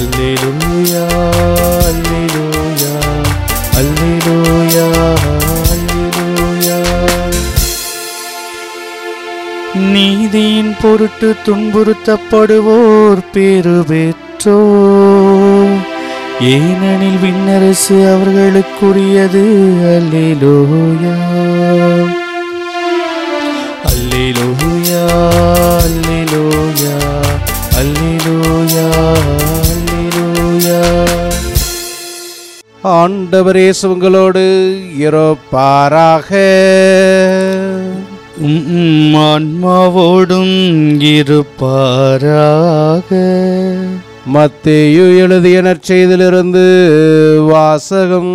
அல்லேலூயா அல்லேலூயா அல்லேலூயா அல்லேலூயா நீதியின் பொருட்டு துன்புறுத்தப்படுவோர் பேரு பெற்றோ ஏனெனில் விண்ணரசு அவர்களுக்குரியது அல்லேலூயா அல்லேலூயா அல்லேலூயா அல்லேலூயா அல்லேலூயா ஆண்டவர் இயேசு உங்களோடு இருப்பாராக உம் ஆன்மாவோடும் இருப்பாராக மத்தேயு எழுதிய நற்செய்திலிருந்து வாசகம்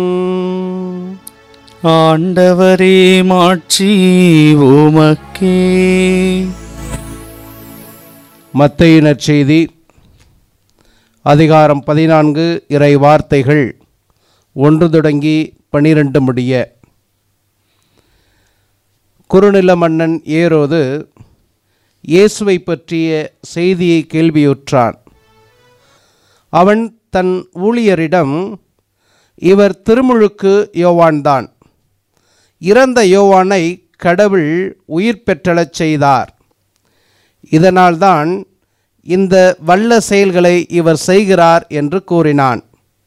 ஆண்டவரே மாட்சி உமக்கே மத்தேயு நற்செய்தி அதிகாரம் பதினான்கு இறை வார்த்தைகள் ஒன்று தொடங்கி பனிரெண்டு முடிய குறுநில மன்னன் ஏரோது இயேசுவை பற்றிய செய்தியை கேள்வியுற்றான் அவன் தன் ஊழியரிடம் இவர் திருமுழுக்கு யோவான்தான் இறந்த யோவானை கடவுள் உயிர் பெற்றலச் செய்தார் இதனால்தான் இந்த வல்ல செயல்களை இவர் செய்கிறார் என்று கூறினான்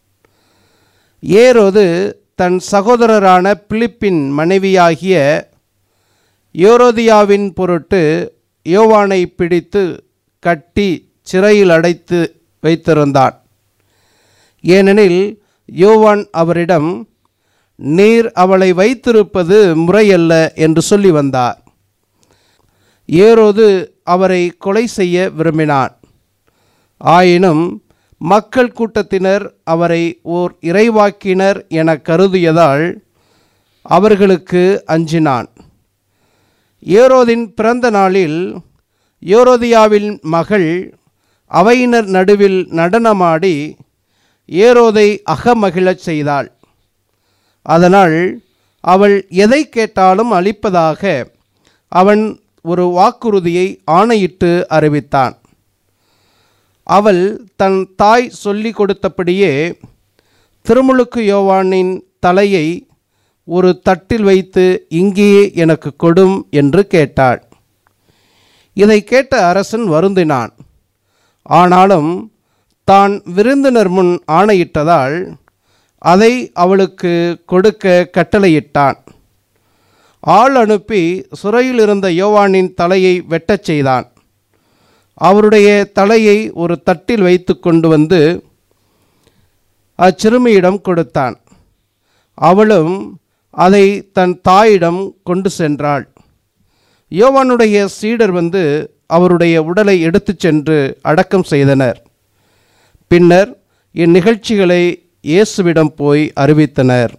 ஏரோது தன் சகோதரரான பிலிப்பின் மனைவியாகிய யோரோதியாவின் பொருட்டு யோவானை பிடித்து கட்டி சிறையில் அடைத்து வைத்திருந்தான் ஏனெனில் யோவான் அவரிடம் நீர் அவளை வைத்திருப்பது முறையல்ல என்று சொல்லி வந்தார் ஏரோது அவரை கொலை செய்ய விரும்பினான் ஆயினும் மக்கள் கூட்டத்தினர் அவரை ஓர் இறைவாக்கினர் என கருதியதால் அவர்களுக்கு அஞ்சினான் ஏரோதின் பிறந்த நாளில் யோரோதியாவின் மகள் அவையினர் நடுவில் நடனமாடி ஏரோதை அகமகிழச் செய்தாள் அதனால் அவள் எதை கேட்டாலும் அளிப்பதாக அவன் ஒரு வாக்குறுதியை ஆணையிட்டு அறிவித்தான் அவள் தன் தாய் சொல்லி கொடுத்தபடியே திருமுழுக்கு யோவானின் தலையை ஒரு தட்டில் வைத்து இங்கேயே எனக்கு கொடும் என்று கேட்டாள் இதை கேட்ட அரசன் வருந்தினான் ஆனாலும் தான் விருந்தினர் முன் ஆணையிட்டதால் அதை அவளுக்கு கொடுக்க கட்டளையிட்டான் ஆள் அனுப்பி சிறையில் இருந்த யோவானின் தலையை வெட்டச் செய்தான் அவருடைய தலையை ஒரு தட்டில் வைத்து கொண்டு வந்து அச்சிறுமியிடம் கொடுத்தான் அவளும் அதை தன் தாயிடம் கொண்டு சென்றாள் யோவானுடைய சீடர் வந்து அவருடைய உடலை எடுத்துச் சென்று அடக்கம் செய்தனர் பின்னர் இந்நிகழ்ச்சிகளை இயேசுவிடம் போய் அறிவித்தனர்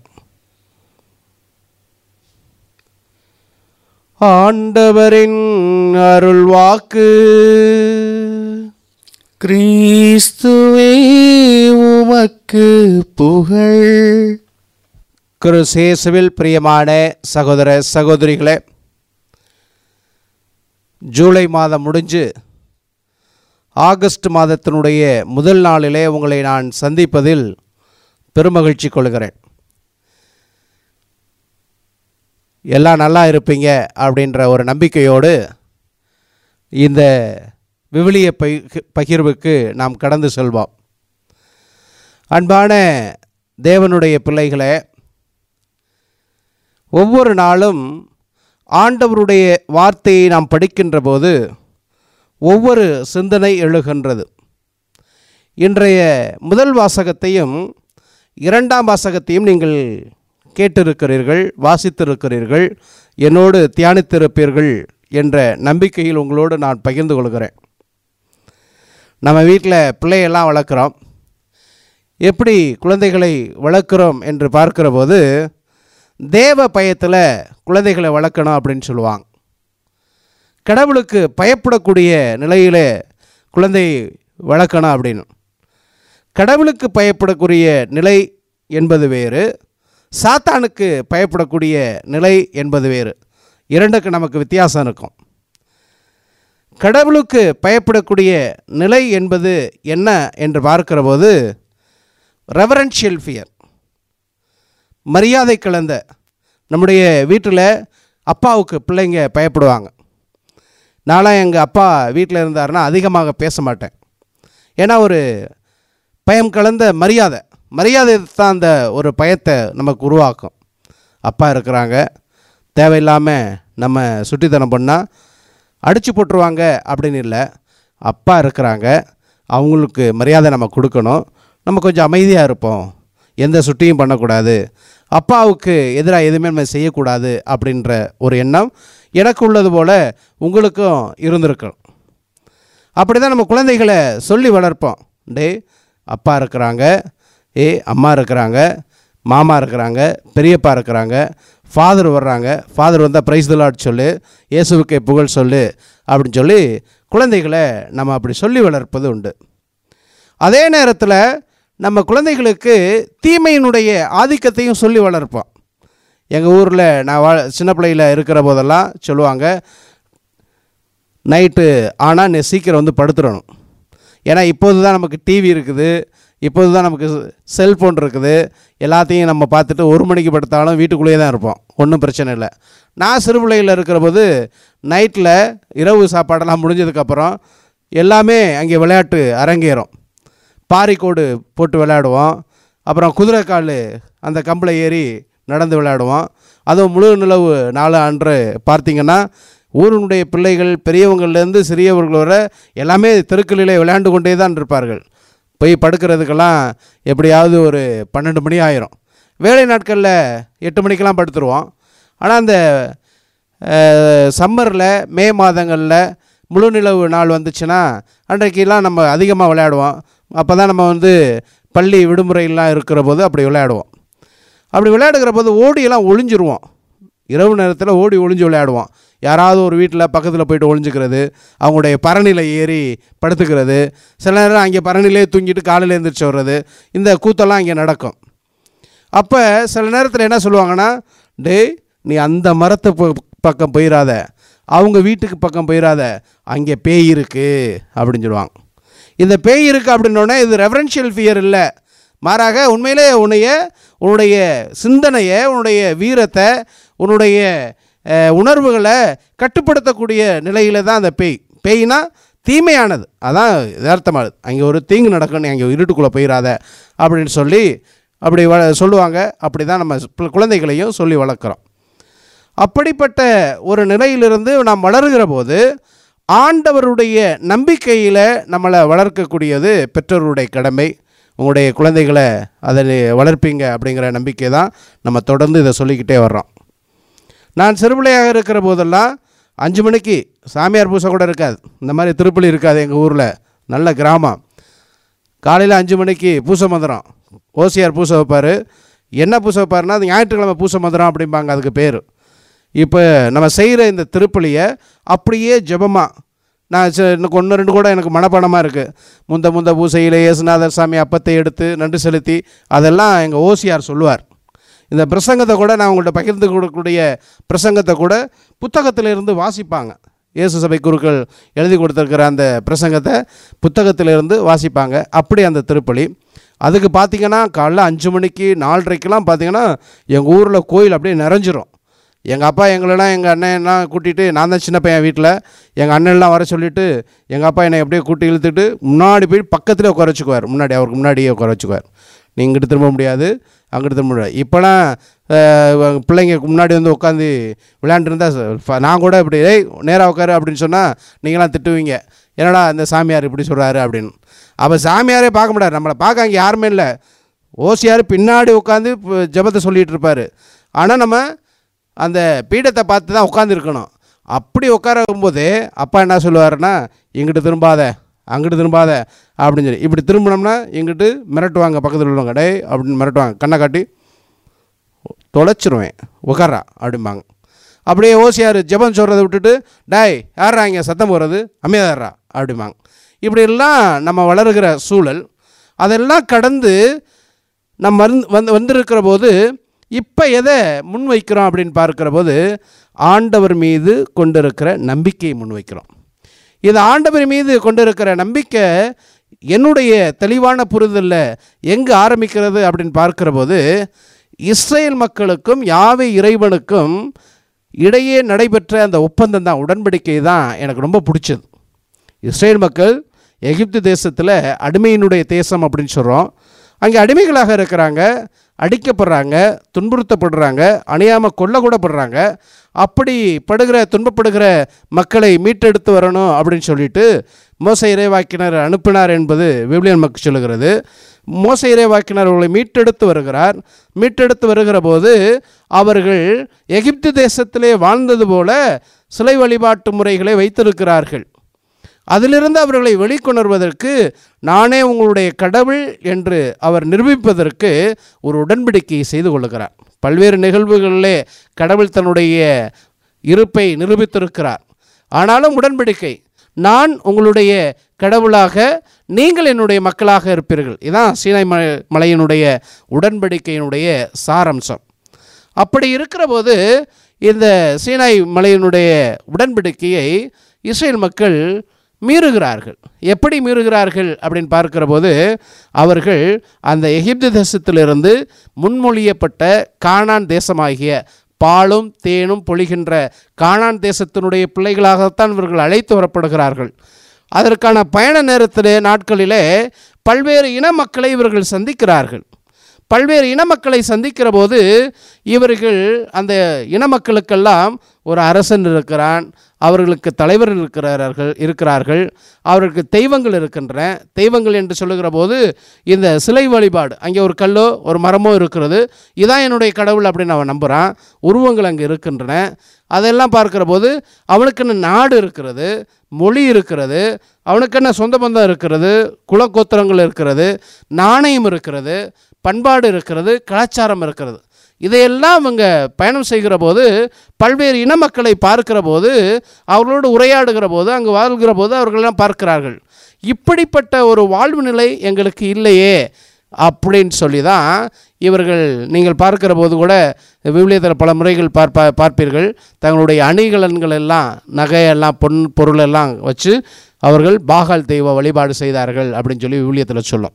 ஆண்டவரின் அருள் வாக்கு கிறிஸ்துவே உமக்கு புகழ் கிறிஸ்தேசுவில் பிரியமான சகோதர சகோதரிகளே ஜூலை மாதம் முடிஞ்சு ஆகஸ்ட் மாதத்தினுடைய முதல் நாளிலே உங்களை நான் சந்திப்பதில் பெருமகிழ்ச்சி கொள்கிறேன் எல்லாம் நல்லா இருப்பீங்க அப்படின்ற ஒரு நம்பிக்கையோடு இந்த விவிலிய பகி பகிர்வுக்கு நாம் கடந்து செல்வோம் அன்பான தேவனுடைய பிள்ளைகளே ஒவ்வொரு நாளும் ஆண்டவருடைய வார்த்தையை நாம் படிக்கின்ற போது ஒவ்வொரு சிந்தனை எழுகின்றது இன்றைய முதல் வாசகத்தையும் இரண்டாம் வாசகத்தையும் நீங்கள் கேட்டிருக்கிறீர்கள் வாசித்திருக்கிறீர்கள் என்னோடு தியானித்திருப்பீர்கள் என்ற நம்பிக்கையில் உங்களோடு நான் பகிர்ந்து கொள்கிறேன் நம்ம வீட்டில் பிள்ளையெல்லாம் வளர்க்குறோம் எப்படி குழந்தைகளை வளர்க்குறோம் என்று பார்க்கிற போது தேவ பயத்தில் குழந்தைகளை வளர்க்கணும் அப்படின்னு சொல்லுவாங்க கடவுளுக்கு பயப்படக்கூடிய நிலையில் குழந்தை வளர்க்கணும் அப்படின்னு கடவுளுக்கு பயப்படக்கூடிய நிலை என்பது வேறு சாத்தானுக்கு பயப்படக்கூடிய நிலை என்பது வேறு இரண்டுக்கு நமக்கு வித்தியாசம் இருக்கும் கடவுளுக்கு பயப்படக்கூடிய நிலை என்பது என்ன என்று பார்க்கிற போது ரெவரன்ஷியல் ஃபியர் மரியாதை கலந்த நம்முடைய வீட்டில் அப்பாவுக்கு பிள்ளைங்க பயப்படுவாங்க நான்லாம் எங்கள் அப்பா வீட்டில் இருந்தாருன்னா அதிகமாக பேச மாட்டேன் ஏன்னா ஒரு பயம் கலந்த மரியாதை மரியாதை தான் அந்த ஒரு பயத்தை நமக்கு உருவாக்கும் அப்பா இருக்கிறாங்க தேவையில்லாமல் நம்ம சுட்டித்தனம் பண்ணால் அடித்து போட்டுருவாங்க அப்படின்னு இல்லை அப்பா இருக்கிறாங்க அவங்களுக்கு மரியாதை நம்ம கொடுக்கணும் நம்ம கொஞ்சம் அமைதியாக இருப்போம் எந்த சுட்டியும் பண்ணக்கூடாது அப்பாவுக்கு எதிராக எதுவுமே நம்ம செய்யக்கூடாது அப்படின்ற ஒரு எண்ணம் எனக்கு உள்ளது போல் உங்களுக்கும் இருந்திருக்கும் அப்படி தான் நம்ம குழந்தைகளை சொல்லி வளர்ப்போம் டே அப்பா இருக்கிறாங்க ஏ அம்மா இருக்கிறாங்க மாமா இருக்கிறாங்க பெரியப்பா இருக்கிறாங்க ஃபாதர் வர்றாங்க ஃபாதர் வந்தால் ப்ரைஸ் தலாட் சொல்லு இயேசுவுக்கே புகழ் சொல்லு அப்படின்னு சொல்லி குழந்தைகளை நம்ம அப்படி சொல்லி வளர்ப்பது உண்டு அதே நேரத்தில் நம்ம குழந்தைகளுக்கு தீமையினுடைய ஆதிக்கத்தையும் சொல்லி வளர்ப்போம் எங்கள் ஊரில் நான் வா சின்ன பிள்ளையில் இருக்கிற போதெல்லாம் சொல்லுவாங்க நைட்டு ஆனால் நீ சீக்கிரம் வந்து படுத்துடணும் ஏன்னா இப்போது தான் நமக்கு டிவி இருக்குது இப்போது தான் நமக்கு செல்ஃபோன் இருக்குது எல்லாத்தையும் நம்ம பார்த்துட்டு ஒரு மணிக்கு படுத்தாலும் வீட்டுக்குள்ளேயே தான் இருப்போம் ஒன்றும் பிரச்சனை இல்லை நான் சிறு பிள்ளையில் இருக்கிற போது நைட்டில் இரவு சாப்பாடெல்லாம் முடிஞ்சதுக்கப்புறம் எல்லாமே அங்கே விளையாட்டு அரங்கேறும் பாரிக்கோடு போட்டு விளையாடுவோம் அப்புறம் குதிரைக்கால் அந்த கம்பில் ஏறி நடந்து விளையாடுவோம் அதுவும் முழு நிலவு நாலு அன்று பார்த்திங்கன்னா ஊரினுடைய பிள்ளைகள் பெரியவங்கள்லேருந்து சிறியவர்கள் வரை எல்லாமே தெருக்களிலே விளையாண்டு கொண்டே தான் இருப்பார்கள் போய் படுக்கிறதுக்கெல்லாம் எப்படியாவது ஒரு பன்னெண்டு மணி ஆயிரும் வேலை நாட்களில் எட்டு மணிக்கெல்லாம் படுத்துருவோம் ஆனால் அந்த சம்மரில் மே மாதங்களில் முழு நிலவு நாள் வந்துச்சுன்னா அன்றைக்கெல்லாம் நம்ம அதிகமாக விளையாடுவோம் அப்போ தான் நம்ம வந்து பள்ளி விடுமுறையெல்லாம் இருக்கிற போது அப்படி விளையாடுவோம் அப்படி விளையாடுகிற போது ஓடியெல்லாம் ஒளிஞ்சிருவோம் இரவு நேரத்தில் ஓடி ஒளிஞ்சு விளையாடுவோம் யாராவது ஒரு வீட்டில் பக்கத்தில் போயிட்டு ஒளிஞ்சுக்கிறது அவங்களுடைய பரணியில் ஏறி படுத்துக்கிறது சில நேரம் அங்கே பரணிலே தூங்கிட்டு காலையில் எழுந்திரிச்சு வர்றது இந்த கூத்தெல்லாம் இங்கே நடக்கும் அப்போ சில நேரத்தில் என்ன சொல்லுவாங்கன்னா டேய் நீ அந்த மரத்தை ப- பக்கம் போயிடாத அவங்க வீட்டுக்கு பக்கம் போயிடாத அங்கே பேய் இருக்குது அப்படின்னு சொல்லுவாங்க இந்த பேய் இருக்குது அப்படின்னோடனே இது ரெஃபரன்ஷியல் ஃபியர் இல்லை மாறாக உண்மையிலே உன்னைய உன்னுடைய சிந்தனையை உன்னுடைய வீரத்தை உன்னுடைய அஹ், உணர்வுகளை கட்டுப்படுத்தக்கூடிய நிலையில் தான் அந்த பேய் பேய்னா தீமையானது அதான் யதார்த்தமானது அங்கே ஒரு தீங்கு நடக்கும் நீ அங்கே இருட்டுக்குள்ளே போயிடாத அப்படின்னு சொல்லி அப்படி வ சொல்லுவாங்க அப்படி தான் நம்ம பு- குழந்தைகளையும் சொல்லி வளர்க்குறோம் அப்படிப்பட்ட ஒரு நிலையிலிருந்து நாம் வளருகிற போது ஆண்டவருடைய நம்பிக்கையில் நம்மளை வளர்க்கக்கூடியது பெற்றோருடைய கடமை உங்களுடைய குழந்தைகளை அதை வளர்ப்பீங்க அப்படிங்கிற நம்பிக்கை தான் நம்ம தொடர்ந்து இதை சொல்லிக்கிட்டே வர்றோம் நான் சிறுபிள்ளையாக இருக்கிற போதெல்லாம் அஞ்சு மணிக்கு சாமியார் பூசை கூட இருக்காது இந்த மாதிரி திருப்பலி இருக்காது எங்கள் ஊரில் நல்ல கிராமம் காலையில் அஞ்சு மணிக்கு பூசை மந்திரம் ஓசியார் பூசை வைப்பார் என்ன பூசை வைப்பாருன்னா அது ஞாயிற்றுக்கிழமை பூசை மந்திரம் அப்படிம்பாங்க அதுக்கு பேர் இப்போ நம்ம செய்கிற இந்த திருப்பலியை அப்படியே ஜெபமாக நான் ச- இன்னும் ஒன்று ரெண்டு கூட எனக்கு மனப்பாடமாக இருக்குது முந்த முந்த பூசையில் இயேசுநாதர் சாமி அப்பத்தை எடுத்து நன்றி செலுத்தி அதெல்லாம் எங்கள் ஓசியார் சொல்லுவார் இந்த பிரசங்கத்தை கூட நான் உங்கள்கிட்ட பகிர்ந்து கொடுக்கக்கூடிய பிரசங்கத்தை கூட புத்தகத்திலிருந்து வாசிப்பாங்க இயேசு சபை குருக்கள் எழுதி கொடுத்துருக்கிற அந்த பிரசங்கத்தை புத்தகத்திலிருந்து வாசிப்பாங்க அப்படி அந்த திருப்பலி அதுக்கு பார்த்தீங்கன்னா காலைல அஞ்சு மணிக்கு நாலரைக்கெல்லாம் பார்த்தீங்கன்னா எங்கள் ஊரில் கோயில் அப்படியே நிறைஞ்சிரும் எங்கள் அப்பா எங்களெல்லாம் எங்கள் அண்ணன்லாம் கூட்டிகிட்டு நான் தான் சின்ன பையன் வீட்டில் எங்கள் அண்ணன்லாம் வர சொல்லிவிட்டு எங்கள் அப்பா என்னை அப்படியே கூட்டி இழுத்துட்டு முன்னாடி போய் பக்கத்தில் உட்கார வச்சுக்குவார் முன்னாடி அவருக்கு முன்னாடியே உட்கார வச்சுக்குவார் நீ இங்கிட்டு திரும்ப முடியாது அங்கிட்டு திரும்ப முடியாது இப்போலாம் அஹ், பிள்ளைங்க முன்னாடி வந்து உட்காந்து விளையாண்டுருந்தா ச- நான் கூட இப்படி ஏய் நேராக உட்காரு அப்படின்னு சொன்னால் நீங்களாம் திட்டுவீங்க என்னடா இந்த சாமியார் இப்படி சொல்கிறாரு அப்படின்னு அப்போ சாமியாரே பார்க்க முடியாது நம்மளை பார்க்க அங்கே யாருமே இல்லை ஓசியார் பின்னாடி உட்காந்து ஜெபத்தை சொல்லிகிட்டு இருப்பார் ஆனால் நம்ம அந்த பீடத்தை பார்த்து தான் உட்காந்துருக்கணும் அப்படி உட்காரும்போது அப்பா என்ன சொல்லுவாருன்னா இங்கிட்டு திரும்பாத அங்கிட்டு திரும்பாத அப்படின்னு சொல்லி இப்படி திரும்பினோம்னா இங்கிட்டு மிரட்டுவாங்க பக்கத்தில் உள்ளவங்க டேய் அப்படின்னு மிரட்டுவாங்க கண்ணை காட்டி தொலைச்சிருவேன் உட்காரா அப்படிம்பாங்க அப்படியே ஓசியார் ஜெபம் சொல்கிறத விட்டுட்டு டேய் யாரா இங்கே சத்தம் போடுறது அமையாதாரா அப்படிம்பாங்க இப்படியெல்லாம் நம்ம வளருகிற சூழல் அதெல்லாம் கடந்து நம்ம வந்து வந்து வந்திருக்கிற போது இப்போ எதை முன்வைக்கிறோம் அப்படின்னு பார்க்கிற போது ஆண்டவர் மீது கொண்டிருக்கிற நம்பிக்கையை முன்வைக்கிறோம் இது ஆண்டவர் மீது கொண்டிருக்கிற நம்பிக்கை என்னுடைய தெளிவான புரிதலில் எங்கே ஆரம்பிக்கிறது அப்படின்னு பார்க்கிற போது இஸ்ரேல் மக்களுக்கும் யாவை இறைவனுக்கும் இடையே நடைபெற்ற அந்த ஒப்பந்தம் தான் உடன்படிக்கை தான் எனக்கு ரொம்ப பிடிச்சது இஸ்ரேல் மக்கள் எகிப்து தேசத்தில் அடிமையினுடைய தேசம் அப்படின்னு சொல்கிறோம் அங்கே அடிமைகளாக இருக்கிறாங்க அடிக்கப்படுறாங்க துன்புறுத்தப்படுறாங்க அணியாமல் கொல்ல கூட படுறாங்க அப்படி படுகிற துன்பப்படுகிற மக்களை மீட்டெடுத்து வரணும் அப்படின்னு சொல்லிட்டு மோச இறைவாக்கினர் அனுப்பினார் என்பது விவிலியன் மக்கள் சொல்லுகிறது மோச இறைவாக்கினர் அவர்களை மீட்டெடுத்து வருகிறார் மீட்டெடுத்து வருகிற போது அவர்கள் எகிப்து தேசத்திலே வாழ்ந்தது போல சிலை வழிபாட்டு முறைகளை வைத்திருக்கிறார்கள் அதிலிருந்து அவர்களை வெளிக்கொணர்வதற்கு நானே உங்களுடைய கடவுள் என்று அவர் நிரூபிப்பதற்கு ஒரு உடன்படிக்கையை செய்து கொள்கிறார் பல்வேறு நிகழ்வுகளிலே கடவுள் தன்னுடைய இருப்பை நிரூபித்திருக்கிறார் ஆனாலும் உடன்படிக்கை நான் உங்களுடைய கடவுளாக நீங்கள் என்னுடைய மக்களாக இருப்பீர்கள் இதான் சீனாய் மலை மலையினுடைய உடன்படிக்கையினுடைய சாரம்சம் அப்படி இருக்கிற போது இந்த சீனாய் மலையினுடைய உடன்படிக்கையை இஸ்ரேல் மக்கள் மீறுகிறார்கள் எப்படி மீறுகிறார்கள் அப்படின்னு பார்க்கிற போது அவர்கள் அந்த எகிப்து தேசத்திலிருந்து முன்மொழியப்பட்ட கானான் தேசமாகிய பாலும் தேனும் பொழிகின்ற கானான் தேசத்தினுடைய பிள்ளைகளாகத்தான் இவர்கள் அழைத்து வரப்படுகிறார்கள் அதற்கான பயண நேரத்திலே நாட்களிலே பல்வேறு இன மக்களை இவர்கள் சந்திக்கிறார்கள் பல்வேறு இன மக்களை சந்திக்கிற போது இவர்கள் அந்த இன மக்களுக்கெல்லாம் ஒரு அரசன் இருக்கிறான் அவர்களுக்கு தலைவர் இருக்கிறார்கள் இருக்கிறார்கள் அவர்களுக்கு தெய்வங்கள் இருக்கின்றன தெய்வங்கள் என்று சொல்லுகிற போது இந்த சிலை வழிபாடு அங்கே ஒரு கல்லோ ஒரு மரமோ இருக்கிறது இதான் என்னுடைய கடவுள் அப்படின்னு அவன் நம்புகிறான் உருவங்கள் அங்கே இருக்கின்றன அதெல்லாம் பார்க்கிற போது அவனுக்குன்னு நாடு இருக்கிறது மொழி இருக்கிறது அவனுக்கென்ன சொந்த பந்தம் இருக்கிறது குலக்கோத்திரங்கள் இருக்கிறது நாணயம் இருக்கிறது பண்பாடு இருக்கிறது கலாச்சாரம் இருக்கிறது இதையெல்லாம் அவங்க பயணம் செய்கிற போது பல்வேறு இன மக்களை பார்க்கிற போது அவர்களோடு உரையாடுகிற போது அங்கு வாழ்கிற போது அவர்களெல்லாம் பார்க்கிறார்கள் இப்படிப்பட்ட ஒரு வாழ்வு நிலை எங்களுக்கு இல்லையே அப்படின்னு சொல்லி தான் இவர்கள் நீங்கள் பார்க்கிற போது கூட விவிலியத்தில் பல முறைகள் பார்ப்ப பார்ப்பீர்கள் தங்களுடைய அணிகலன்கள் எல்லாம் நகையெல்லாம் பொன் பொருள் எல்லாம் வச்சு அவர்கள் பாகால் தெய்வ வழிபாடு செய்தார்கள் அப்படின்னு சொல்லி விவிலியத்தில் சொல்லும்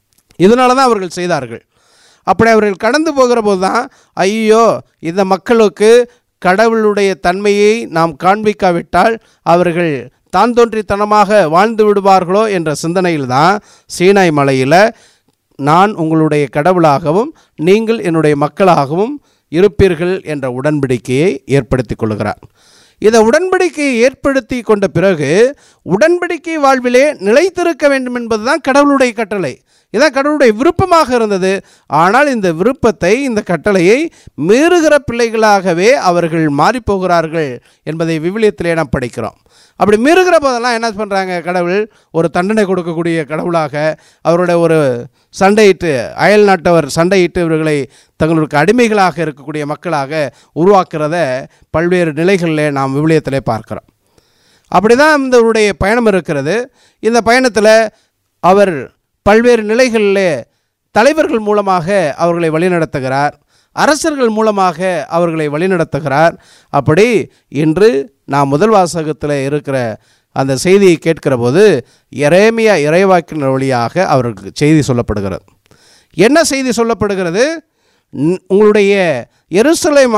இதனால தான் அவர்கள் செய்தார்கள் அப்படி அவர்கள் கடந்து போகிற போது தான் ஐயோ இந்த மக்களுக்கு கடவுளுடைய தன்மையை நாம் காண்பிக்காவிட்டால் அவர்கள் தான் தோன்றித்தனமாக வாழ்ந்து விடுவார்களோ என்ற சிந்தனையில் தான் சீனாய் மலையில் நான் உங்களுடைய கடவுளாகவும் நீங்கள் என்னுடைய மக்களாகவும் இருப்பீர்கள் என்ற உடன்படிக்கையை ஏற்படுத்தி கொள்கிறார் இந்த உடன்படிக்கையை ஏற்படுத்தி கொண்ட பிறகு உடன்படிக்கை வாழ்விலே நிலைத்திருக்க வேண்டும் என்பதுதான் கடவுளுடைய கட்டளை இதான் கடவுளுடைய விருப்பமாக இருந்தது ஆனால் இந்த விருப்பத்தை இந்த கட்டளையை மீறுகிற பிள்ளைகளாகவே அவர்கள் மாறிப்போகிறார்கள் என்பதை விவிலியத்திலே நாம் படிக்கிறோம் அப்படி மீறுகிற போதெல்லாம் என்ன பண்ணுறாங்க கடவுள் ஒரு தண்டனை கொடுக்கக்கூடிய கடவுளாக அவருடைய ஒரு சண்டையிட்டு அயல் நாட்டவர் சண்டையிட்டு இவர்களை தங்களுக்கு அடிமைகளாக இருக்கக்கூடிய மக்களாக உருவாக்குறத பல்வேறு நிலைகளில் நாம் விவிலியத்திலே பார்க்கிறோம் அப்படி தான் இந்த அவருடைய பயணம் இருக்கிறது இந்த பயணத்தில் அவர் பல்வேறு நிலைகளில் தலைவர்கள் மூலமாக அவர்களை வழிநடத்துகிறார் அரசர்கள் மூலமாக அவர்களை வழிநடத்துகிறார் அப்படி இன்று நாம் முதல் வாசகத்தில் இருக்கிற அந்த செய்தியை கேட்கிற போது எரேமியா இறைவாக்கினர் வழியாக அவருக்கு செய்தி சொல்லப்படுகிறது என்ன செய்தி சொல்லப்படுகிறது ந- உங்களுடைய எருசலேம்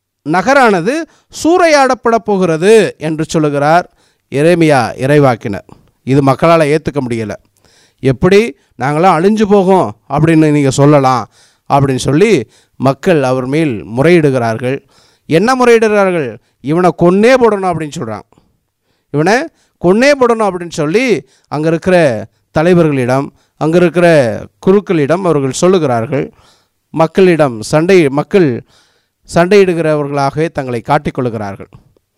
நகரானது சூறையாடப்பட போகிறது என்று சொல்லுகிறார் எரேமியா இறைவாக்கினர் இது மக்களால் ஏற்றுக்க முடியலை எப்படி நாங்களாம் அழிஞ்சு போகும் அப்படின்னு நீங்கள் சொல்லலாம் அப்படின்னு சொல்லி மக்கள் அவர் மேல் முறையிடுகிறார்கள் என்ன முறையிடுகிறார்கள் இவனை கொன்னே போடணும் அப்படின்னு சொல்கிறாங்க இவனை கொன்னே போடணும் அப்படின்னு சொல்லி அங்கே இருக்கிற தலைவர்களிடம் அங்கே இருக்கிற குருக்களிடம் அவர்கள் சொல்லுகிறார்கள் மக்களிடம் சண்டை மக்கள் சண்டையிடுகிறவர்களாகவே தங்களை காட்டிக்கொள்கிறார்கள்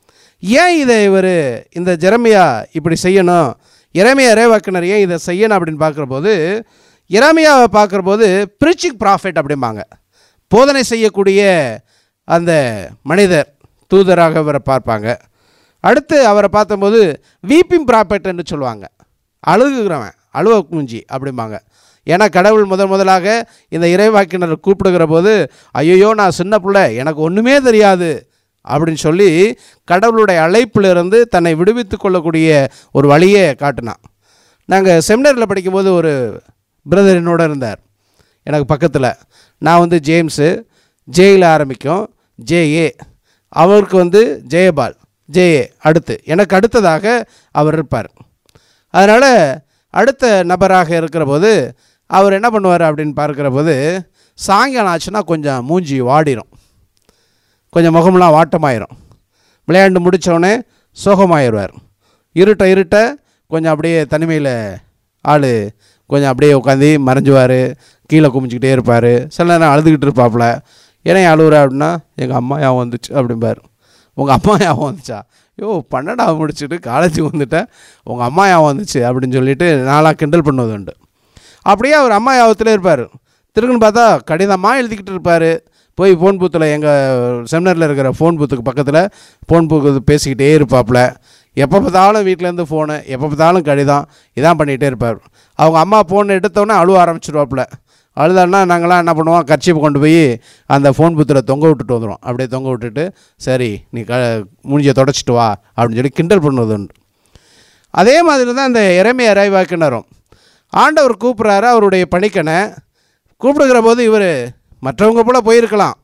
ஏன் இதை இவர் இந்த ஜெரமியா இப்படி செய்யணும் இறைமையா இறைவாக்கினர் ஏன் இதை செய்யணும் அப்படின்னு பார்க்குறபோது இறைமையாவை பார்க்குறபோது ப்ரீச்சிங் ப்ராஃபிட் அப்படிம்பாங்க போதனை செய்யக்கூடிய அந்த மனிதர் தூதராக அவரை பார்ப்பாங்க அடுத்து அவரை பார்த்தபோது வீப்பிங் ப்ராஃபிட் என்று சொல்லுவாங்க அழுகுகிறவன் அழுவ குஞ்சி அப்படிம்பாங்க ஏன்னா கடவுள் முதல் முதலாக இந்த இறைவாக்கினர் கூப்பிடுகிற போது ஐயோ நான் சின்ன பிள்ளை எனக்கு ஒன்றுமே தெரியாது அப்படின்னு சொல்லி கடவுளுடைய அழைப்பிலிருந்து தன்னை விடுவித்து கொள்ளக்கூடிய ஒரு வழியை காட்டினான் நாங்கள் செமினாரில் படிக்கும்போது ஒரு பிரதர் என்னோட இருந்தார் எனக்கு பக்கத்தில் நான் வந்து ஜேம்ஸு ஜேயில் ஆரம்பிக்கும் ஜேஏ அவருக்கு வந்து ஜெயபால் ஜேஏ அடுத்து எனக்கு அடுத்ததாக அவர் இருப்பார் அதனால் அடுத்த நபராக இருக்கிற போது அவர் என்ன பண்ணுவார் அப்படின்னு பார்க்குற போது சாயங்காலம் ஆச்சுன்னா கொஞ்சம் மூஞ்சி வாடிரும் கொஞ்சம் முகம்லாம் வாட்டமாயிரும் விளையாண்டு முடித்தோடனே சோகமாயிருவார் இருட்ட இருட்ட கொஞ்சம் அப்படியே தனிமையில் ஆள் கொஞ்சம் அப்படியே உட்காந்து மறைஞ்சுவார் கீழே குமிச்சிக்கிட்டே இருப்பார் சில நேரம் அழுதுகிட்டு இருப்பாப்புல ஏன்னா அழுகுற அப்படின்னா எங்கள் அம்மா ஞாபகம் வந்துச்சு அப்படிம்பார் உங்கள் அம்மா ஞாபகம் வந்துச்சா யோ பன்னெண்டாவது முடிச்சுட்டு காலேஜுக்கு வந்துட்டேன் உங்கள் அம்மா ஞாபகம் வந்துச்சு அப்படின்னு சொல்லிட்டு நாளாக கிண்டல் பண்ணுவது உண்டு அப்படியே அவர் அம்மா ஞாபகத்திலே இருப்பார் திருக்குன்னு பார்த்தா கடிதமாக எழுதிக்கிட்டு இருப்பார் போய் ஃபோன் பூத்தில் எங்கள் செமினாரில் இருக்கிற ஃபோன் பூத்துக்கு பக்கத்தில் ஃபோன் பூக்கு பேசிக்கிட்டே இருப்பாப்புல எப்போ பார்த்தாலும் வீட்டிலேருந்து ஃபோனு எப்போ பார்த்தாலும் கடிதம் இதான் பண்ணிகிட்டே இருப்பார் அவங்க அம்மா ஃபோன் எடுத்தோன்னே அழுவ ஆரம்பிச்சிருவாப்புல அழுதான்னா நாங்களாம் என்ன பண்ணுவோம் கர்ச்சிப்பு கொண்டு போய் அந்த ஃபோன் பூத்தில் தொங்க விட்டுட்டு வந்துடுவோம் அப்படியே தொங்க விட்டுட்டு சரி நீ க முடிஞ்ச தொடச்சிட்டு வா அப்படின்னு சொல்லி கிண்டல் பண்ணுவது உண்டு அதே மாதிரி தான் இந்த இறைமை இறைவாக்கினரும் ஆண்டவர் கூப்பிட்றாரு அவருடைய பணிக்கனை கூப்பிடுகிற போது இவர் மற்றவங்க போல போயிருக்கலாம்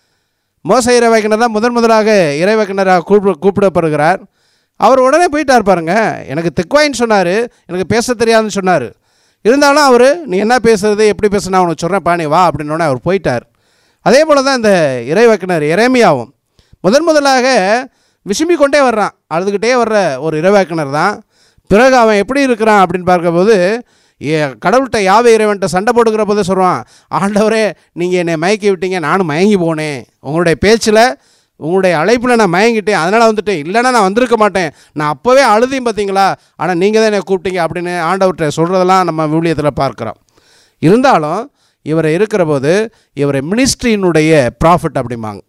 மோச இறைவாக்கினர் தான் முதன் முதலாக இறைவாக்கினராக கூப்பிட கூப்பிடப்படுகிறார் அவர் உடனே போயிட்டார் பாருங்க எனக்கு தெக்குவாயின்னு சொன்னார் எனக்கு பேச தெரியாதுன்னு சொன்னார் இருந்தாலும் அவர் நீ என்ன பேசுறது எப்படி பேசுனா உனக்கு சொல்கிறேன் பாணி வா அப்படின்னோடனே அவர் போயிட்டார் அதே போல் தான் இந்த இறைவாக்கினர் இறைமையாவும் முதன் முதலாக விசும்பி கொண்டே வர்றான் அழுதுகிட்டே வர்ற ஒரு இறைவாக்கினர் தான் பிறகு அவன் எப்படி இருக்கிறான் அப்படின்னு பார்க்கும்போது ஏ கடவுள்கிட்ட யாவை இறைவன்ட்ட சண்டை போட்டுக்கிற போது சொல்கிறான் ஆண்டவரே நீங்கள் என்னை மயக்கி விட்டீங்க நானும் மயங்கி போனேன் உங்களுடைய பேச்சில் உங்களுடைய அழைப்பில் நான் மயங்கிட்டேன் அதனால் வந்துட்டேன் இல்லைன்னா நான் வந்திருக்க மாட்டேன் நான் அப்போவே அழுதையும் பார்த்தீங்களா ஆனால் நீங்கள் தான் என்னை கூப்பிட்டீங்க அப்படின்னு ஆண்டவர்கிட்ட சொல்கிறதெல்லாம் நம்ம விவிலியத்தில் பார்க்குறோம் இருந்தாலும் இவரை இருக்கிற போது இவரை மினிஸ்ட்ரியினுடைய ப்ராஃபிட் அப்படிம்பாங்க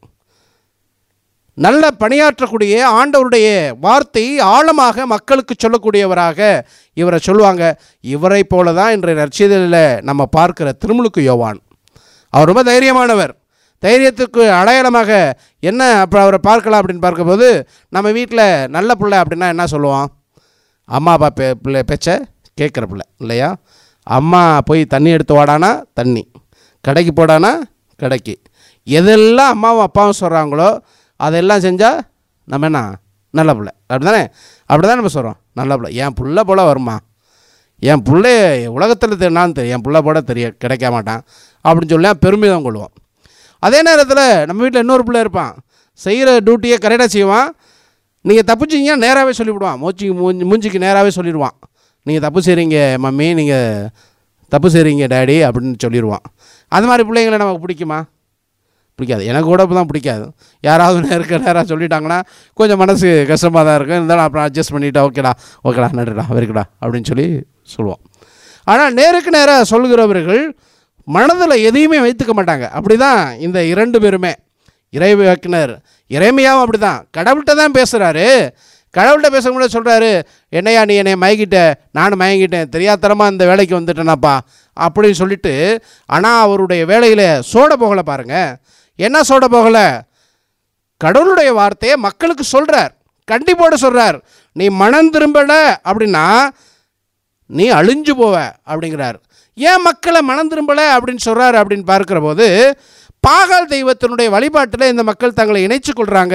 நல்ல பணியாற்றக்கூடிய ஆண்டவருடைய வார்த்தை ஆழமாக மக்களுக்கு சொல்லக்கூடியவராக இவரை சொல்லுவாங்க இவரை போல தான் இன்றைய நற்செய்தியில் நம்ம பார்க்கிற திருமுழுக்கு யோவான் அவர் ரொம்ப தைரியமானவர் தைரியத்துக்கு அடையாளமாக என்ன அப்புறம் அவரை பார்க்கலாம் அப்படின்னு பார்க்கும்போது நம்ம வீட்டில் நல்ல பிள்ளை அப்படின்னா என்ன சொல்லுவோம் அம்மா அப்பா பே பிள்ளை பேச்ச கேட்குற பிள்ளை இல்லையா அம்மா போய் தண்ணி எடுத்து வாடானா தண்ணி கடைக்கு போடானா கடைக்கு எதெல்லாம் அம்மாவும் அப்பாவும் சொல்கிறாங்களோ அதெல்லாம் செஞ்சால் நம்ம என்ன நல்ல பிள்ளை அப்படி தானே அப்படி தான் நம்ம சொல்கிறோம் நல்ல பிள்ளை என் புள்ள போல் வருமா என் பிள்ளை உலகத்தில் தெரினான்னு தெரியும் என் பிள்ளை போட தெரிய கிடைக்க மாட்டான் அப்படின்னு சொல்லி பெருமிதம் கொள்வோம் அதே நேரத்தில் நம்ம வீட்டில் இன்னொரு பிள்ளை இருப்பான் செய்கிற டியூட்டியை கரெக்டாக செய்வான் நீங்கள் தப்புச்சிங்க நேராகவே சொல்லிவிடுவான் மூச்சிக்கு மூஞ்சி மூஞ்சிக்கு நேராகவே சொல்லிடுவான் நீங்கள் தப்பு செய்கிறீங்க மம்மி நீங்கள் தப்பு செய்கிறீங்க டேடி அப்படின்னு சொல்லிடுவான் அது மாதிரி பிள்ளைங்களை நமக்கு பிடிக்குமா பிடிக்காது எனக்கு கூட இப்போ தான் பிடிக்காது யாராவது நேருக்கு நேராக சொல்லிட்டாங்கன்னா கொஞ்சம் மனசு கஷ்டமாக தான் இருக்கும் இருந்தாலும் அப்புறம் அட்ஜஸ்ட் பண்ணிவிட்டு ஓகேடா ஓகேடா நன்றிடா வெரிக்கடா அப்படின்னு சொல்லி சொல்லுவோம் ஆனால் நேருக்கு நேராக சொல்கிறவர்கள் மனதில் எதையுமே வைத்துக்க மாட்டாங்க அப்படி தான் இந்த இரண்டு பேருமே இறைவாக்கினர் இறைமையாவும் அப்படி தான் கடவுள்கிட்ட தான் பேசுகிறாரு கடவுள்கிட்ட பேசக்கூட சொல்கிறாரு என்னையா நீ என்னை மயங்கிட்ட நானும் மயங்கிட்டேன் தெரியாதனமாக இந்த வேலைக்கு வந்துட்டேனாப்பா அப்படின்னு சொல்லிட்டு ஆனால் அவருடைய வேலையில் சோட போகலை பாருங்கள் என்ன சோட போகலை கடவுளுடைய வார்த்தையை மக்களுக்கு சொல்கிறார் கண்டிப்போடு சொல்கிறார் நீ மனம் திரும்பல அப்படின்னா நீ அழிஞ்சு போவ அப்படிங்கிறார் ஏன் மக்களை மனம் திரும்பலை அப்படின்னு சொல்கிறாரு அப்படின்னு பார்க்குற போது பாகால் தெய்வத்தினுடைய வழிபாட்டில் இந்த மக்கள் தங்களை இணைச்சு கொள்கிறாங்க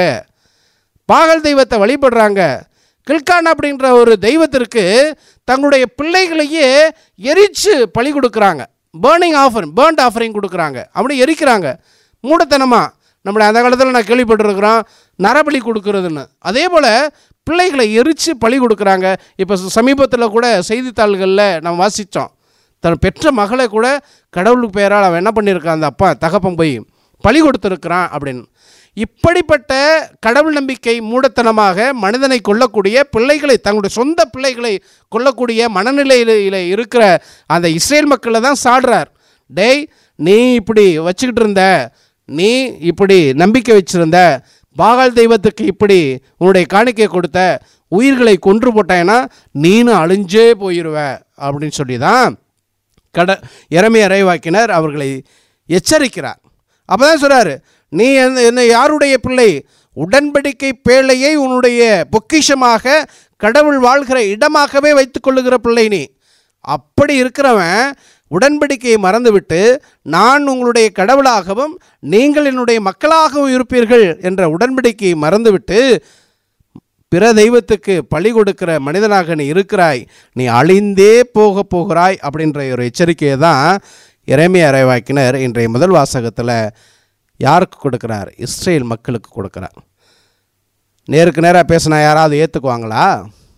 பாகல் தெய்வத்தை வழிபடுறாங்க கில்கான் அப்படின்ற ஒரு தெய்வத்திற்கு தங்களுடைய பிள்ளைகளையே எரிச்சு பழி கொடுக்குறாங்க பேர்னிங் ஆஃபர் பேர்ன்ட் ஆஃபரிங் கொடுக்குறாங்க அப்படி எரிக்கிறாங்க மூடத்தனமாக நம்மளை அந்த காலத்தில் நான் கேள்விப்பட்டிருக்கிறோம் நரபலி கொடுக்குறதுன்னு அதே போல் பிள்ளைகளை எரித்து பழி கொடுக்குறாங்க இப்போ சமீபத்தில் கூட செய்தித்தாள்களில் நம்ம வாசித்தோம் தன் பெற்ற மகளை கூட கடவுளுக்கு பெயரால் அவன் என்ன பண்ணியிருக்கான் அந்த அப்பா தகப்பன் போய் பழி கொடுத்துருக்கிறான் அப்படின்னு இப்படிப்பட்ட கடவுள் நம்பிக்கை மூடத்தனமாக மனிதனை கொல்லக்கூடிய பிள்ளைகளை தங்களுடைய சொந்த பிள்ளைகளை கொல்லக்கூடிய மனநிலையில் இருக்கிற அந்த இஸ்ரேல் மக்களை தான் சாடுறார் டேய் நீ இப்படி வச்சுக்கிட்டு இருந்த நீ இப்படி நம்பிக்கை வச்சிருந்த பாகால் தெய்வத்துக்கு இப்படி உன்னுடைய காணிக்கை கொடுத்த உயிர்களை கொன்று போட்டேன்னா நீனும் அழிஞ்சே போயிடுவ அப்படின்னு சொல்லி தான் கட இறமை இறைவாக்கினர் அவர்களை எச்சரிக்கிறார் அப்போ தான் சொல்கிறாரு நீ என்ன என்ன யாருடைய பிள்ளை உடன்படிக்கை பேழையை உன்னுடைய பொக்கிஷமாக கடவுள் வாழ்கிற இடமாகவே வைத்துக்கொள்ளுகிற பிள்ளை நீ அப்படி இருக்கிறவன் உடன்படிக்கையை மறந்துவிட்டு நான் உங்களுடைய கடவுளாகவும் நீங்கள் என்னுடைய மக்களாகவும் இருப்பீர்கள் என்ற உடன்படிக்கையை மறந்துவிட்டு பிற தெய்வத்துக்கு பழி கொடுக்கிற மனிதனாக நீ இருக்கிறாய் நீ அழிந்தே போக போகிறாய் அப்படின்ற ஒரு எச்சரிக்கையை தான் இறைமைய அறைவாக்கினர் இன்றைய முதல் வாசகத்தில் யாருக்கு கொடுக்குறார் இஸ்ரேல் மக்களுக்கு கொடுக்குறார் நேருக்கு நேராக பேசினா யாராவது ஏற்றுக்குவாங்களா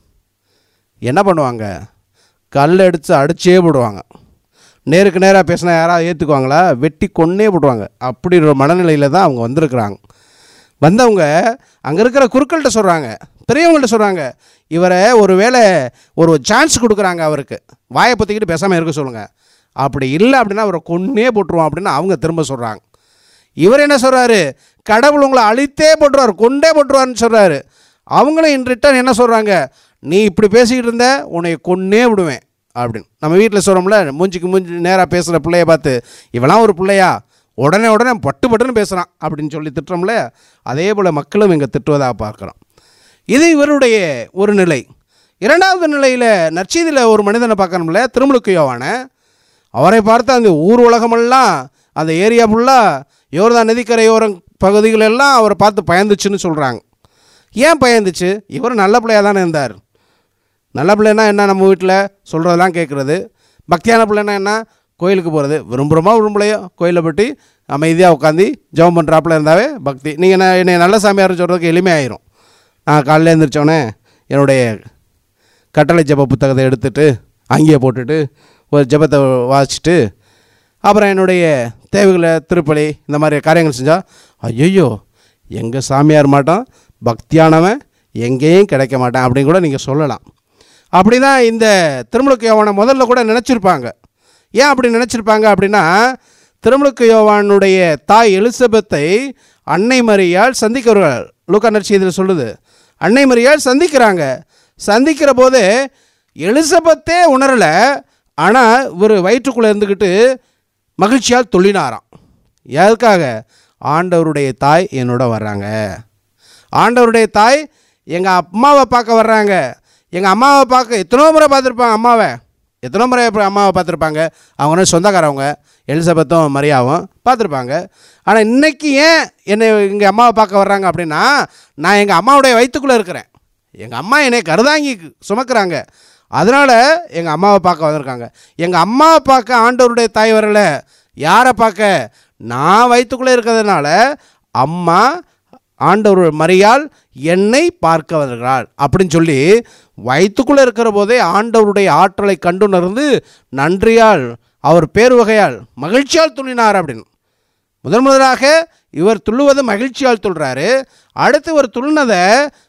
என்ன பண்ணுவாங்க கல் எடுத்து அடிச்சே போடுவாங்க நேருக்கு நேராக பேசினா யாராவது ஏற்றுக்குவாங்களா வெட்டி கொன்னே போடுவாங்க அப்படி ஒரு மனநிலையில் தான் அவங்க வந்திருக்கிறாங்க வந்தவங்க அங்கே இருக்கிற குருக்கள்கிட்ட சொல்கிறாங்க பெரியவங்கள்ட்ட சொல்கிறாங்க இவரை ஒரு வேளை ஒரு சான்ஸ் கொடுக்குறாங்க அவருக்கு வாயை பற்றிக்கிட்டு பேசாமல் இருக்க சொல்லுங்கள் அப்படி இல்லை அப்படின்னா அவரை கொன்னே போட்டுருவோம் அப்படின்னு அவங்க திரும்ப சொல்கிறாங்க இவர் என்ன சொல்கிறாரு கடவுள் உங்களை அழித்தே போட்டுருவார் கொண்டே போட்டுருவார்னு சொல்கிறாரு அவங்களும் இன் ரிட்டர்ன் என்ன சொல்கிறாங்க நீ இப்படி பேசிக்கிட்டு இருந்த உன்னை கொன்னே விடுவேன் அப்படின்னு நம்ம வீட்டில் சொல்கிறோம்ல மூஞ்சிக்கு மூஞ்சி நேராக பேசுகிற பிள்ளைய பார்த்து இவெல்லாம் ஒரு பிள்ளையா உடனே உடனே பட்டு பட்டுன்னு பேசுகிறான் அப்படின்னு சொல்லி திட்டுறோம்ல அதே போல் மக்களும் இங்கே திட்டுவதாக பார்க்குறோம் இது இவருடைய ஒரு நிலை இரண்டாவது நிலையில் நற்செய்தியில் ஒரு மனிதனை பார்க்கணும்ல திருமுழுக்கு யோவான அவரை பார்த்து அந்த ஊர் உலகமெல்லாம் அந்த ஏரியா ஃபுல்லாக யோர்தான் நதிக்கரையோரம் பகுதிகள் எல்லாம் அவரை பார்த்து பயந்துச்சுன்னு சொல்கிறாங்க ஏன் பயந்துச்சு இவர் நல்ல பிள்ளையாக தானே இருந்தார் நல்ல பிள்ளைன்னா என்ன நம்ம வீட்டில் சொல்கிறதெல்லாம் கேட்குறது பக்தியான பிள்ளைன்னா என்ன கோயிலுக்கு போகிறது விரும்புகிறோமா விரும்பலையோ கோயிலை பற்றி அமைதியாக உட்காந்து ஜெபம் பண்ணுறாப்புல இருந்தாவே பக்தி நீங்கள் என்ன என்னை நல்ல சாமியார் சொல்கிறதுக்கு எளிமையாயிரும் நான் காலையில் எழுந்திரிச்சோன்னே என்னுடைய கட்டளை ஜெப புத்தகத்தை எடுத்துட்டு அங்கேயே போட்டுட்டு ஒரு ஜெபத்தை வாசிச்சுட்டு அப்புறம் என்னுடைய தேவைகளை திருப்பலி இந்த மாதிரி காரியங்கள் செஞ்சால் ஐயோ எங்கள் சாமியார் மாட்டோம் பக்தியானவன் எங்கேயும் கிடைக்க மாட்டான் அப்படின்னு கூட நீங்கள் சொல்லலாம் அப்படி தான் இந்த திருமுழுக்கு யோவானை முதல்ல கூட நினச்சிருப்பாங்க ஏன் அப்படி நினச்சிருப்பாங்க அப்படின்னா திருமுழுக்கு யோவானுடைய தாய் எலிசபெத்தை அன்னை மரியால் சந்திக்கிறவர்கள் லூக்கா நற்செய்தியில் சொல்லுது அன்னை மரியால் சந்திக்கிறாங்க சந்திக்கிற போது எலிசபெத்தே உணரலை ஆனால் இவர் வயிற்றுக்குள்ளே இருந்துக்கிட்டு மகிழ்ச்சியால் தொழினாராம் எதுக்காக ஆண்டவருடைய தாய் என்னோட வர்றாங்க ஆண்டவருடைய தாய் எங்கள் அம்மாவை பார்க்க வர்றாங்க எங்கள் அம்மாவை பார்க்க எத்தனோ முறை பார்த்துருப்பாங்க அம்மாவை எத்தனோ முறை இப்போ அம்மாவை பார்த்துருப்பாங்க அவங்க வந்து சொந்தக்காரவங்க எலிசபெத்தும் மரியாவும் பார்த்துருப்பாங்க ஆனால் இன்னைக்கு ஏன் என்னை எங்கள் அம்மாவை பார்க்க வர்றாங்க அப்படின்னா நான் எங்கள் அம்மாவுடைய வயிற்றுக்குள்ளே இருக்கிறேன் எங்கள் அம்மா என்னை கருதாங்கி சுமக்கிறாங்க அதனால் எங்கள் அம்மாவை பார்க்க வந்திருக்காங்க எங்கள் அம்மாவை பார்க்க ஆண்டவருடைய தாய் வரல யாரை பார்க்க நான் வயிற்றுக்குள்ளே இருக்கிறதுனால அம்மா ஆண்டவர் மரியால் என்னை பார்க்க வருகிறாள் அப்படின்னு சொல்லி வயிற்றுக்குள்ளே இருக்கிற போதே ஆண்டவருடைய ஆற்றலை கண்டுணர்ந்து நன்றியால் அவர் பேர் வகையால் மகிழ்ச்சியால் துணினார் அப்படின்னு முதன் முதலாக இவர் துள்ளுவது மகிழ்ச்சியால் துள்ளுறாரு அடுத்து இவர் துள்ளினதை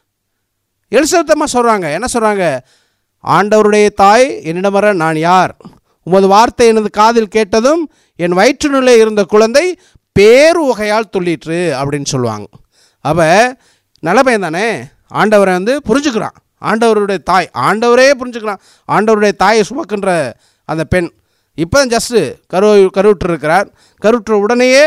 எலிசபெத்தம்மா சொல்கிறாங்க என்ன சொல்கிறாங்க ஆண்டவருடைய தாய் என்னிடம் வர நான் யார் உமது வார்த்தை எனது காதில் கேட்டதும் என் வயிற்றுநிலை இருந்த குழந்தை பேரு வகையால் துள்ளிற்று அப்படின்னு சொல்லுவாங்க அப்போ நல்ல பையன் தானே ஆண்டவரை வந்து புரிஞ்சுக்கிறான் ஆண்டவருடைய தாய் ஆண்டவரே புரிஞ்சுக்கிறான் ஆண்டவருடைய தாயை சுமக்கின்ற அந்த பெண் இப்போ ஜஸ்ட்டு கரு கருவுற்று இருக்கிறார் கருவுற்ற உடனேயே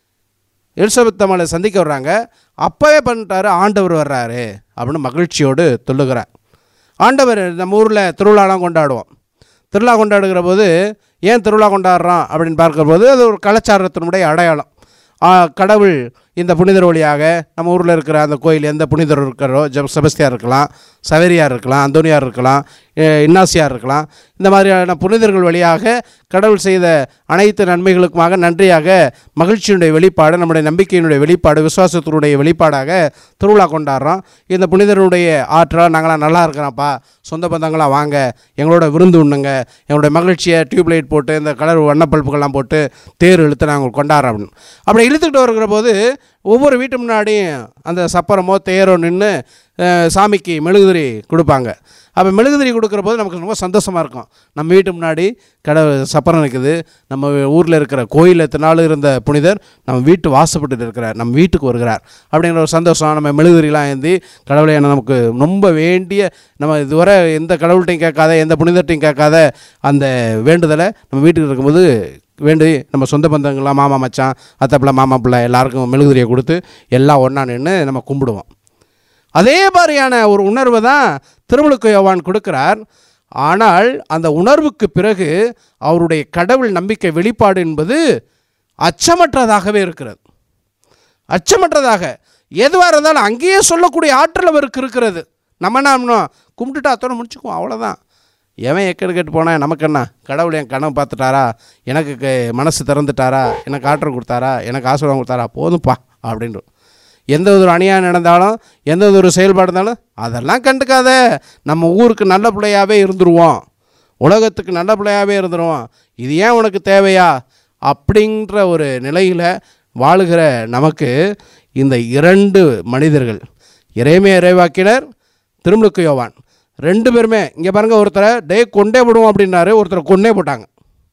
எலிசபெத் அம்மாளை சந்திக்க வர்றாங்க அப்போவே பண்ணிட்டாரு ஆண்டவர் வர்றாரு அப்படின்னு மகிழ்ச்சியோடு சொல்லுகிறார் ஆண்டவர் நம்ம ஊரில் திருவிழாலாம் கொண்டாடுவோம் திருவிழா கொண்டாடுகிற போது ஏன் திருவிழா கொண்டாடுறோம் அப்படின்னு பார்க்கும்போது அது ஒரு கலாச்சாரத்தினுடைய அடையாளம் ஆ, கடவுள் இந்த புனிதர் வழியாக நம்ம ஊரில் இருக்கிற அந்த கோயில் எந்த புனிதர் இருக்கிறோ ஜப் செபஸ்தியார் இருக்கலாம் சவேரியார் இருக்கலாம் அந்தோனியார் இருக்கலாம் எ, இன்னாசியார் இருக்கலாம் இந்த மாதிரியான புனிதர்கள் வழியாக கடவுள் செய்த அனைத்து நன்மைகளுக்குமாக நன்றியாக மகிழ்ச்சியினுடைய வெளிப்பாடு நம்முடைய நம்பிக்கையினுடைய வெளிப்பாடு விசுவாசத்தினுடைய வெளிப்பாடாக திருவிழா கொண்டாடுறோம் இந்த புனிதருடைய ஆற்றல் நாங்களாம் நல்லா இருக்கிறோம்ப்பா சொந்த பந்தங்களாம் வாங்க எங்களோட விருந்து உண்ணுங்க எங்களுடைய மகிழ்ச்சியை டியூப் லைட் போட்டு இந்த கலர் வண்ண பல்புகள்லாம் போட்டு தேர் இழுத்து நாங்கள் கொண்டாடுறோம் அப்படின்னு அப்படி இழுத்துக்கிட்டு வருகிற போது ஒவ்வொரு வீட்டு முன்னாடியும் அந்த சப்பரமோ தேரோ நின்று சாமிக்கு மெழுகுதிரி கொடுப்பாங்க அப்போ மெழுகுதிரி கொடுக்குற போது நமக்கு ரொம்ப சந்தோஷமாக இருக்கும் நம்ம வீட்டு முன்னாடி கடை சப்பரம் நிற்குது நம்ம ஊரில் இருக்கிற கோயில் எத்தனை நாள் இருந்த புனிதர் நம்ம வீட்டு வாசப்பட்டு இருக்கிறார் நம்ம வீட்டுக்கு வருகிறார் அப்படிங்கிற ஒரு சந்தோஷம் நம்ம மெழுகுதிரிலாம் ஏந்தி கடவுளை நமக்கு ரொம்ப வேண்டிய நம்ம இதுவரை எந்த கடவுள்கிட்டையும் கேட்காத எந்த புனிதர்கிட்டையும் கேட்காத அந்த வேண்டுதலை நம்ம வீட்டுக்கு இருக்கும்போது வேண்டி நம்ம சொந்த பந்தங்கள்லாம் மாமா மச்சான் அத்தை பிள்ளை மாமா பிள்ளை எல்லாருக்கும் மெழுகுதிரியை கொடுத்து எல்லாம் ஒன்றா நின்று நம்ம கும்பிடுவோம் அதே மாதிரியான ஒரு உணர்வை தான் திருமுழுக்கு யோவான் கொடுக்கிறார் ஆனால் அந்த உணர்வுக்கு பிறகு அவருடைய கடவுள் நம்பிக்கை வெளிப்பாடு என்பது அச்சமற்றதாகவே இருக்கிறது அச்சமற்றதாக எதுவாக இருந்தாலும் அங்கேயே சொல்லக்கூடிய ஆற்றல் அவருக்கு இருக்கிறது நம்ம என்ன பண்ணோம் கும்பிட்டுட்டு அத்தோட முடிச்சுக்குவோம் அவ்வளோதான் எவன் எக்கெடு கேட்டு போனேன் நமக்கு என்ன கடவுள் என் கனவு பார்த்துட்டாரா எனக்கு க- மனசு திறந்துட்டாரா எனக்கு ஆற்றல் கொடுத்தாரா எனக்கு ஆசீர்வாதம் கொடுத்தாரா போதும்ப்பா அப்படின்ட்டு எந்த ஒரு அநியாயம் நடந்தாலும் எந்த ஒரு செயல்பாடு இருந்தாலும் அதெல்லாம் கண்டுக்காத நம்ம ஊருக்கு நல்ல பிள்ளையாகவே இருந்துருவோம் உலகத்துக்கு நல்ல பிள்ளையாகவே இருந்துருவோம் இது ஏன் உனக்கு தேவையா அப்படின்ற ஒரு நிலையில் வாழுகிற நமக்கு இந்த இரண்டு மனிதர்கள் இறைமைய இறைவாக்கினர் திருமுழுக்கு யோவான் ரெண்டு பேருமே இங்கே பாருங்க ஒருத்தரை டே கொண்டே விடுவோம் அப்படின்னாரு ஒருத்தரை கொன்னே போட்டாங்க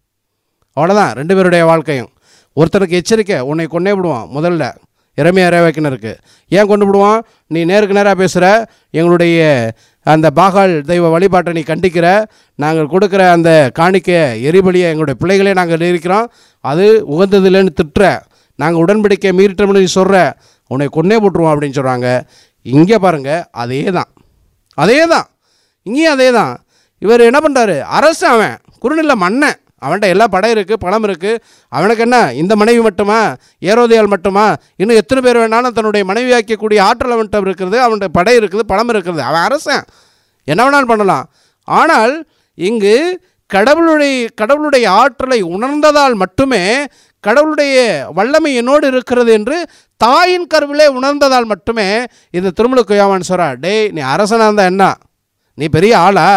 அவ்வளோதான் ரெண்டு பேருடைய வாழ்க்கையும் ஒருத்தருக்கு எச்சரிக்கை உன்னை கொன்னே விடுவான் முதல்ல இறமைய இறைவாக்கினருக்கு ஏன் கொண்டு விடுவான் நீ நேருக்கு நேராக பேசுகிற எங்களுடைய அந்த பாகால் தெய்வ வழிபாட்டை நீ கண்டிக்கிற நாங்கள் கொடுக்குற அந்த காணிக்க எரிபலியை எங்களுடைய பிள்ளைகளே நாங்கள் இருக்கிறோம் அது உகந்ததில்லைன்னு திட்டுற நாங்கள் உடன்படிக்கை மீறிட்டோம்னு நீ சொல்கிற உன்னை கொன்னே போட்டுருவோம் அப்படின்னு சொல்கிறாங்க இங்கே பாருங்கள் அதே தான் அதே தான் இங்கேயும் அதே தான் இவர் என்ன பண்ணுறாரு அரசு அவன் குறுநில மன்னன் அவன்கிட்ட எல்லா படம் இருக்குது பணம் இருக்குது அவனுக்கு என்ன இந்த மனைவி மட்டுமா ஏரோதியால் மட்டுமா இன்னும் எத்தனை பேர் வேணாலும் தன்னுடைய மனைவியாக்கக்கூடிய ஆற்றல் அவன்கிட்ட இருக்கிறது அவன்கிட்ட படை இருக்குது பணம் இருக்கிறது அவன் அரசன் என்ன வேணாலும் பண்ணலாம் ஆனால் இங்கு கடவுளுடைய கடவுளுடைய ஆற்றலை உணர்ந்ததால் மட்டுமே கடவுளுடைய வல்லமை என்னோடு இருக்கிறது என்று தாயின் கருவிலே உணர்ந்ததால் மட்டுமே இந்த திருமுழுக்கு யோவான் சொல்றா டேய் நீ அரசனாக இருந்தால் என்ன நீ பெரிய ஆளா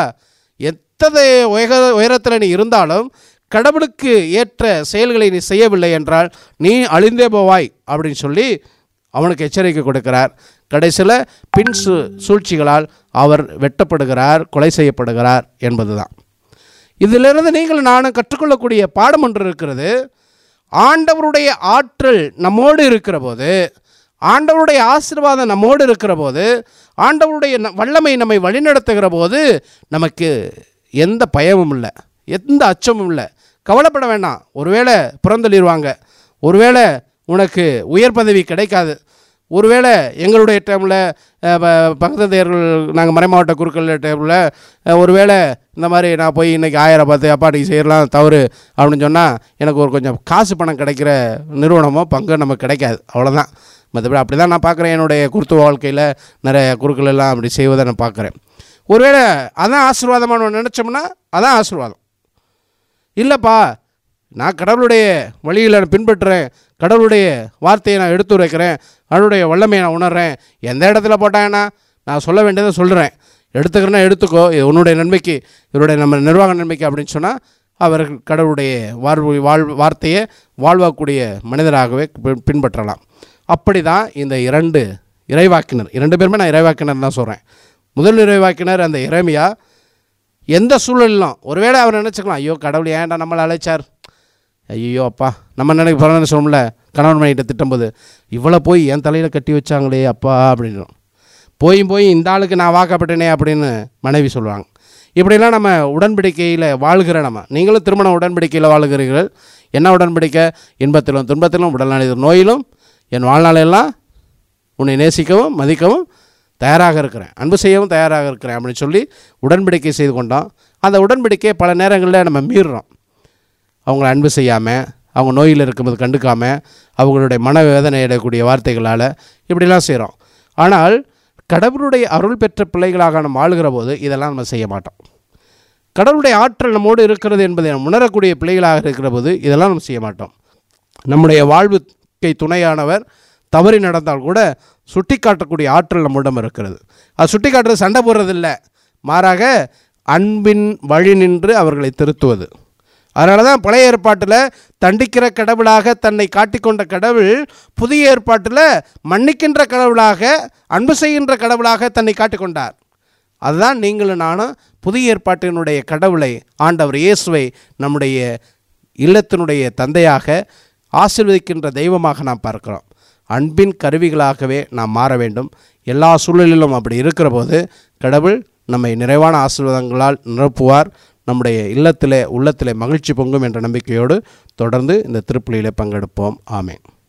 எத்தனை உயர உயரத்தில் நீ இருந்தாலும் கடவுளுக்கு ஏற்ற செயல்களை நீ செய்யவில்லை என்றால் நீ அழிந்தே போவாய் அப்படின்னு சொல்லி அவனுக்கு எச்சரிக்கை கொடுக்கிறார் கடைசியில் பின் சூ சூழ்ச்சிகளால் அவர் வெட்டப்படுகிறார் கொலை செய்யப்படுகிறார் என்பதுதான் இதிலிருந்து நீங்கள் நானும் கற்றுக்கொள்ளக்கூடிய பாடம் ஒன்று இருக்கிறது ஆண்டவருடைய ஆற்றல் நம்மோடு இருக்கிற போது ஆண்டவருடைய ஆசீர்வாதம் நம்மோடு இருக்கிற போது ஆண்டவருடைய ந- வல்லமை நம்மை வழிநடத்துகிற போது நமக்கு எந்த பயமும் இல்லை எந்த அச்சமும் இல்லை கவலைப்பட வேண்டாம் ஒருவேளை புறந்தள்ளிடுவாங்க ஒருவேளை உனக்கு உயர் பதவி கிடைக்காது ஒருவேளை எங்களுடைய டைமில் பக்கத்தையர்கள் நாங்கள் மறைமாவட்ட குருக்கள் டைமில் ஒருவேளை இந்த மாதிரி நான் போய் இன்றைக்கி ஆயிரம் பார்த்து அப்பா நீ செய்யலாம் தவறு அப்படின்னு சொன்னால் எனக்கு ஒரு கொஞ்சம் காசு பணம் கிடைக்கிற நிறுவனமோ பங்கு நமக்கு கிடைக்காது அவ்வளோதான் மற்றபடி அப்படி தான் நான் பார்க்குறேன் என்னுடைய குருத்துவ வாழ்க்கையில் நிறைய குருக்கள் எல்லாம் அப்படி செய்வதை நான் பார்க்குறேன் ஒருவேளை அதான் ஆசீர்வாதமான நினச்சோம்னா அதான் ஆசீர்வாதம் இல்லைப்பா நான் கடவுளுடைய வழியில் நான் பின்பற்றுறேன் கடவுளுடைய வார்த்தையை நான் எடுத்து உரைக்கிறேன் கடவுளுடைய வல்லமையை நான் உணர்றேன் எந்த இடத்துல போட்டாங்கன்னா நான் சொல்ல வேண்டியதை சொல்கிறேன் எடுத்துக்கிறேன்னா எடுத்துக்கோ இது உன்னுடைய நன்மைக்கு இவருடைய நம்ம நிர்வாக நன்மைக்கு அப்படின்னு சொன்னால் அவர்கள் கடவுளுடைய வாழ்வு வாழ் வார்த்தையை வாழ்வாக்கூடிய மனிதராகவே பின்- பின்பற்றலாம் அப்படி தான் இந்த இரண்டு இறைவாக்கினர் இரண்டு பேருமே நான் இறைவாக்கினர் தான் சொல்கிறேன் முதல் இறைவாக்கினர் அந்த இறைமையா எந்த சூழலிலும் ஒருவேளை அவர் நினச்சிக்கலாம் ஐயோ கடவுள் ஏன்டா நம்மளை அழைச்சார் ஐயோ அப்பா நம்ம நினைக்க பிறந்த சொல்லல கணவன் மனைகிட்ட திட்டும்போது இவ்வளோ போய் என் தலையில் கட்டி வச்சாங்களே அப்பா அப்படின்னு போயும் போய் இந்த ஆளுக்கு நான் வாக்கப்பட்டேனே அப்படின்னு மனைவி சொல்லுவாங்க இப்படிலாம் நம்ம உடன்படிக்கையில் வாழ்கிற நம்ம நீங்களும் திருமண உடன்படிக்கையில் வாழுகிறீர்கள் என்ன உடன்படிக்கை இன்பத்திலும் துன்பத்திலும் உடல்நல நோயிலும் என் வாழ்நாளெல்லாம் உன்னை நேசிக்கவும் மதிக்கவும் தயாராக இருக்கிறேன் அன்பு செய்யவும் தயாராக இருக்கிறேன் அப்படின்னு சொல்லி உடன்படிக்கை செய்து கொண்டோம் அந்த உடன்படிக்கையை பல நேரங்களில் நம்ம மீறுறோம் அவங்கள அன்பு செய்யாமல் அவங்க நோயில் இருக்கும்போது கண்டுக்காமல் அவங்களுடைய மனவேதனை அடையக்கூடிய வார்த்தைகளால் இப்படிலாம் செய்கிறோம் ஆனால் கடவுளுடைய அருள் பெற்ற பிள்ளைகளாக நம்ம வாழுகிற போது இதெல்லாம் நம்ம செய்ய மாட்டோம் கடவுளுடைய ஆற்றல் நம்மோடு இருக்கிறது என்பதை நாம் உணரக்கூடிய பிள்ளைகளாக இருக்கிற போது இதெல்லாம் நம்ம செய்ய மாட்டோம் நம்முடைய வாழ்வுக்கை துணையானவர் தவறி நடந்தால் கூட சுட்டி காட்டக்கூடிய ஆற்றல் நம்மிடம் இருக்கிறது அது சுட்டி காட்டுறது சண்டை போடுறதில்ல மாறாக அன்பின் வழி நின்று அவர்களை திருத்துவது அதனால தான் பழைய ஏற்பாட்டில் தண்டிக்கிற கடவுளாக தன்னை காட்டிக்கொண்ட கடவுள் புதிய ஏற்பாட்டில் மன்னிக்கின்ற கடவுளாக அன்பு செய்கின்ற கடவுளாக தன்னை காட்டிக்கொண்டார் அதுதான் நீங்களும் நானும் புதிய ஏற்பாட்டினுடைய கடவுளை ஆண்டவர் இயேசுவை நம்முடைய இல்லத்தினுடைய தந்தையாக ஆசீர்வதிக்கின்ற தெய்வமாக நாம் பார்க்கிறோம் அன்பின் கருவிகளாகவே நாம் மாற வேண்டும் எல்லா சூழலிலும் அப்படி இருக்கிற போது கடவுள் நம்மை நிறைவான ஆசீர்வாதங்களால் நிரப்புவார் நம்முடைய இல்லத்திலே உள்ளத்திலே மகிழ்ச்சி பொங்கும் என்ற நம்பிக்கையோடு தொடர்ந்து இந்த திருப்பலியிலே பங்கெடுப்போம் ஆமென்